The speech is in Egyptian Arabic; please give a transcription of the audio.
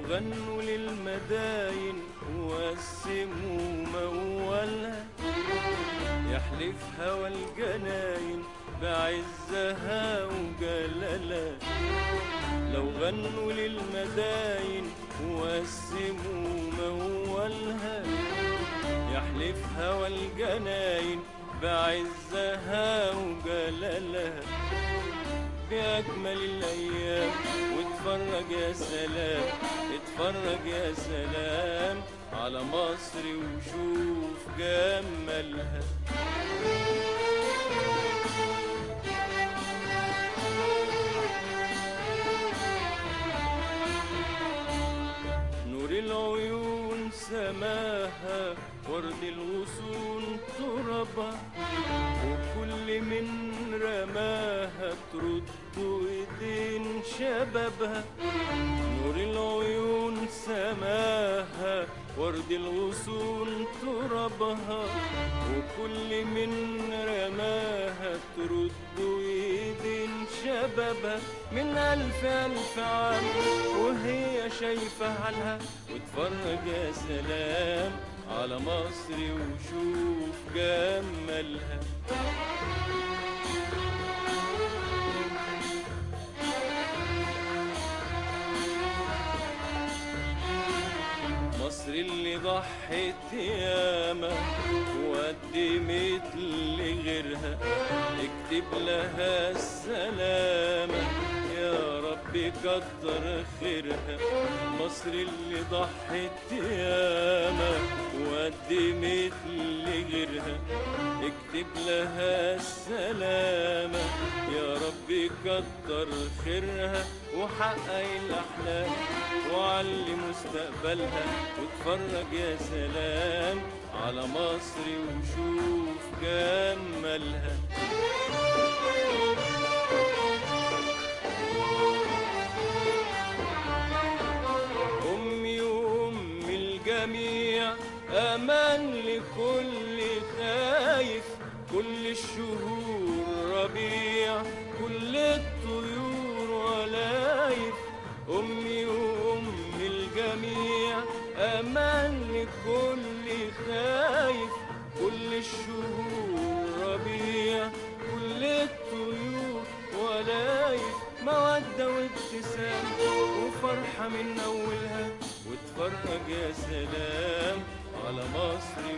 غنوا للمداين وقسموا مولها يحلف هوى الجناين بعزها وجلالها لو غنوا للمداين وقسموا مولها يحلف هوى الجناين بعزها وجلالها بأجمل الأيام واتفرج يا سلام اتفرج يا سلام على مصر وشوف جمالها نور العيون سماها ورد الغصون تربة وكل من رماها ترد ايدين شبابها نور العيون سماها ورد الغصون تربها وكل من رماها ترد ايدين شبابها من ألف ألف عام وهي شايفة حالها واتفرج يا سلام على مصر وشوف جمالها مصر اللي ضحت ياما وقدمت لغيرها اكتب لها السلامة يا رب كتر خيرها مصر اللي ضحت ياما وقدمت لغيرها اكتب لها السلامة يا رب كتر خيرها وحقق الأحلام وعلي مستقبلها واتفرج يا سلام على مصر وشوف جمالها أمي وأم الجميع أمان لكل خايف كل الشهور ربيع كل الطيور ولايف أمي وأم الجميع أمان لكل خايف كل الشهور ربيع كل الطيور ولايف مودة وابتسام وفرحة من أولها واتفرج يا سلام على مصر